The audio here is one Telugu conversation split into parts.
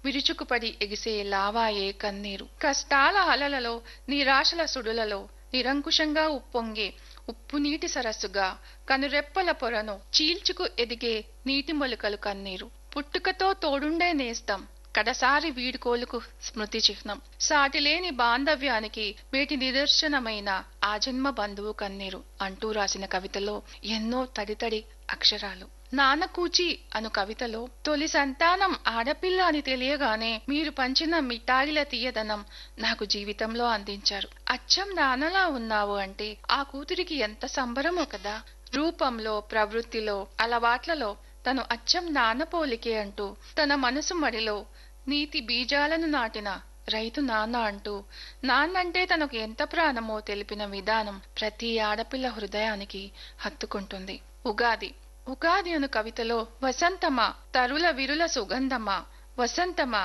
విరుచుకుపడి ఎగిసే లావాయే కన్నీరు కష్టాల అలలలో నిరాశల సుడులలో నిరంకుశంగా ఉప్పొంగే ఉప్పు నీటి సరస్సుగా కనురెప్పల పొరను చీల్చుకు ఎదిగే నీటి మొలకలు కన్నీరు పుట్టుకతో తోడుండే నేస్తం కడసారి వీడుకోలుకు స్మృతి చిహ్నం సాటిలేని బాంధవ్యానికి వీటి నిదర్శనమైన ఆ జన్మ బంధువు కన్నీరు అంటూ రాసిన కవితలో ఎన్నో తడితడి అక్షరాలు నానకూచి అను కవితలో తొలి సంతానం ఆడపిల్ల అని తెలియగానే మీరు పంచిన మిఠాయిల తీయదనం నాకు జీవితంలో అందించారు అచ్చం నాన్నలా ఉన్నావు అంటే ఆ కూతురికి ఎంత సంబరమో కదా రూపంలో ప్రవృత్తిలో అలవాట్లలో తను అచ్చం నాన్న పోలికే అంటూ తన మనసు మడిలో నీతి బీజాలను నాటిన రైతు నాన్న అంటూ నాన్నంటే తనకు ఎంత ప్రాణమో తెలిపిన విధానం ప్రతి ఆడపిల్ల హృదయానికి హత్తుకుంటుంది ఉగాది ఉగాది అను కవితలో వసంతమా తరుల విరుల సుగంధమా వసంతమా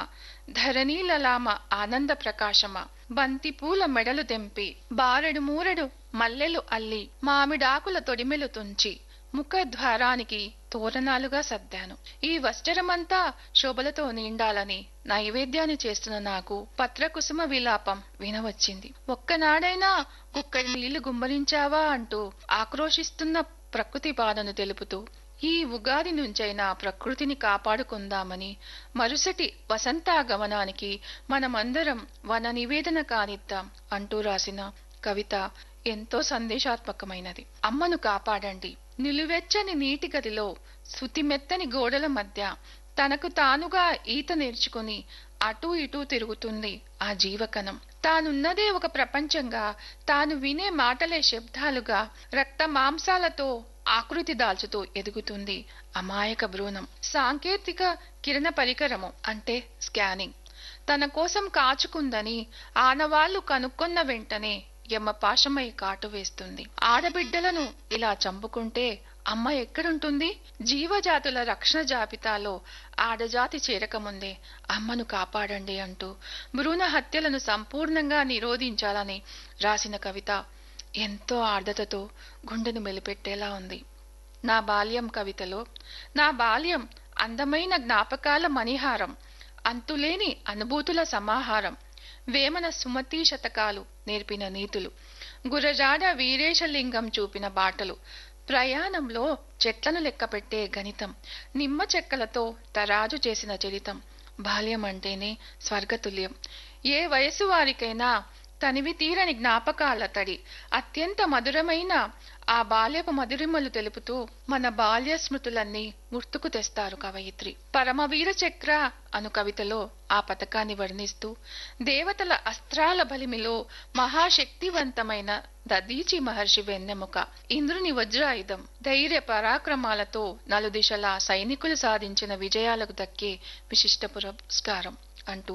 ధరణీలలామ ఆనంద ప్రకాశమా బంతి పూల మెడలు తెంపి బారెడు మూరెడు మల్లెలు అల్లి మామిడాకుల తొడిమెలు తుంచి ముఖద్వారానికి తోరణాలుగా సర్దాను ఈ వస్త్రమంతా శోభలతో నిండాలని నైవేద్యాన్ని చేస్తున్న నాకు పత్రకుసుమ విలాపం వినవచ్చింది ఒక్కనాడైనా కుక్కడి నీళ్లు గుమ్మరించావా అంటూ ఆక్రోశిస్తున్న ప్రకృతి బాధను తెలుపుతూ ఈ ఉగాది నుంచైనా ప్రకృతిని కాపాడుకుందామని మరుసటి వసంతాగమనానికి మనమందరం వన నివేదన కానిద్దాం అంటూ రాసిన కవిత ఎంతో సందేశాత్మకమైనది అమ్మను కాపాడండి నిలువెచ్చని నీటి గదిలో శృతిమెత్తని గోడల మధ్య తనకు తానుగా ఈత నేర్చుకుని అటూ ఇటూ తిరుగుతుంది ఆ జీవకణం తానున్నదే ఒక ప్రపంచంగా తాను వినే మాటలే శబ్దాలుగా రక్త మాంసాలతో ఆకృతి దాల్చుతూ ఎదుగుతుంది అమాయక భ్రూణం సాంకేతిక కిరణ పరికరము అంటే స్కానింగ్ తన కోసం కాచుకుందని ఆనవాళ్లు కనుక్కున్న వెంటనే యమపాశమై కాటు వేస్తుంది ఆడబిడ్డలను ఇలా చంపుకుంటే అమ్మ ఎక్కడుంటుంది జీవజాతుల రక్షణ జాబితాలో ఆడజాతి చేరకముందే అమ్మను కాపాడండి అంటూ భ్రూణ హత్యలను సంపూర్ణంగా నిరోధించాలని రాసిన కవిత ఎంతో ఆర్ద్రతతో గుండెను మెలిపెట్టేలా ఉంది నా బాల్యం కవితలో నా బాల్యం అందమైన జ్ఞాపకాల మణిహారం అంతులేని అనుభూతుల సమాహారం వేమన సుమతీ శతకాలు నేర్పిన నీతులు గురజాడ వీరేశలింగం చూపిన బాటలు ప్రయాణంలో చెట్లను లెక్కపెట్టే గణితం నిమ్మ చెక్కలతో తరాజు చేసిన చరితం బాల్యం అంటేనే స్వర్గతుల్యం ఏ వయసు వారికైనా తనివి తీరని జ్ఞాపకాల తడి అత్యంత మధురమైన ఆ బాల్యపు మధురిమలు తెలుపుతూ మన బాల్య స్మృతులన్నీ గుర్తుకు తెస్తారు కవయిత్రి పరమవీర చక్ర అను కవితలో ఆ పథకాన్ని వర్ణిస్తూ దేవతల అస్త్రాల బలిమిలో మహాశక్తివంతమైన దదీచి మహర్షి వెన్నెముక ఇంద్రుని వజ్రాయుధం ధైర్య పరాక్రమాలతో నలుదిశలా సైనికులు సాధించిన విజయాలకు దక్కే విశిష్ట పురస్కారం అంటూ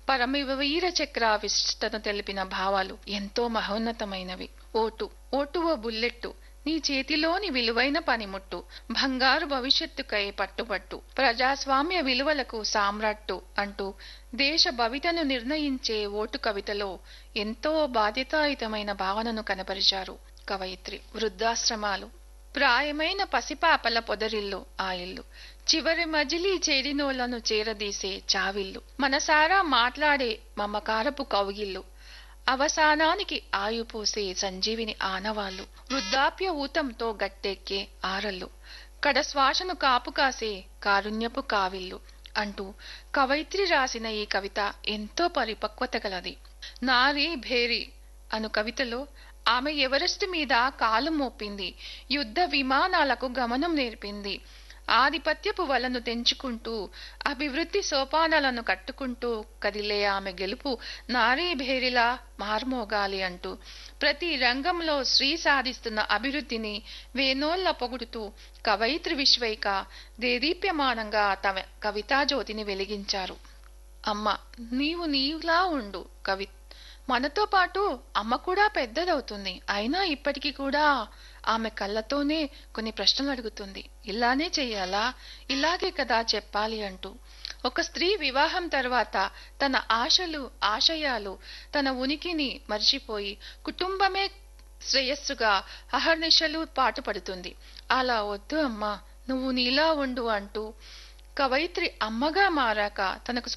పరమవీర చక్ర విశిష్టతను తెలిపిన భావాలు ఎంతో మహోన్నతమైనవి ఓటు ఓటు ఓ బుల్లెట్టు నీ చేతిలోని విలువైన పనిముట్టు బంగారు భవిష్యత్తుకై పట్టుబట్టు ప్రజాస్వామ్య విలువలకు సామ్రాట్టు అంటూ దేశ భవితను నిర్ణయించే ఓటు కవితలో ఎంతో బాధ్యతాయుతమైన భావనను కనపరిచారు కవయిత్రి వృద్ధాశ్రమాలు ప్రాయమైన పసిపాపల పొదరిల్లు ఆ ఇల్లు చివరి మజిలీ చేరినోళ్లను చేరదీసే చావిల్లు మనసారా మాట్లాడే మమకారపు కౌగిల్లు అవసానానికి ఆయుపోసే సంజీవిని ఆనవాళ్లు వృద్ధాప్య ఊతంతో గట్టెక్కే ఆరళ్ళు కడశ్వాసను కాపు కాసే కారుణ్యపు కావిల్లు అంటూ కవయిత్రి రాసిన ఈ కవిత ఎంతో పరిపక్వత గలది నారీ భేరి అను కవితలో ఆమె ఎవరెస్ట్ మీద కాలు మోపింది యుద్ధ విమానాలకు గమనం నేర్పింది ఆధిపత్యపు వలను తెంచుకుంటూ అభివృద్ధి సోపానాలను కట్టుకుంటూ కదిలే ఆమె గెలుపు నారీ భేరిలా మార్మోగాలి అంటూ ప్రతి రంగంలో స్త్రీ సాధిస్తున్న అభివృద్ధిని వేనోళ్ల పొగుడుతూ కవయిత్రి విశ్వైక దేదీప్యమానంగా తమ కవితాజ్యోతిని వెలిగించారు అమ్మ నీవు నీవులా ఉండు కవి మనతో పాటు అమ్మ కూడా పెద్దదవుతుంది అయినా ఇప్పటికీ కూడా ఆమె కళ్ళతోనే కొన్ని ప్రశ్నలు అడుగుతుంది ఇలానే చెయ్యాలా ఇలాగే కదా చెప్పాలి అంటూ ఒక స్త్రీ వివాహం తర్వాత తన ఆశలు ఆశయాలు తన ఉనికిని మర్చిపోయి కుటుంబమే శ్రేయస్సుగా అహర్నిశలు పాటుపడుతుంది అలా వద్దు అమ్మా నువ్వు నీలా ఉండు అంటూ కవయిత్రి అమ్మగా మారాక తనకు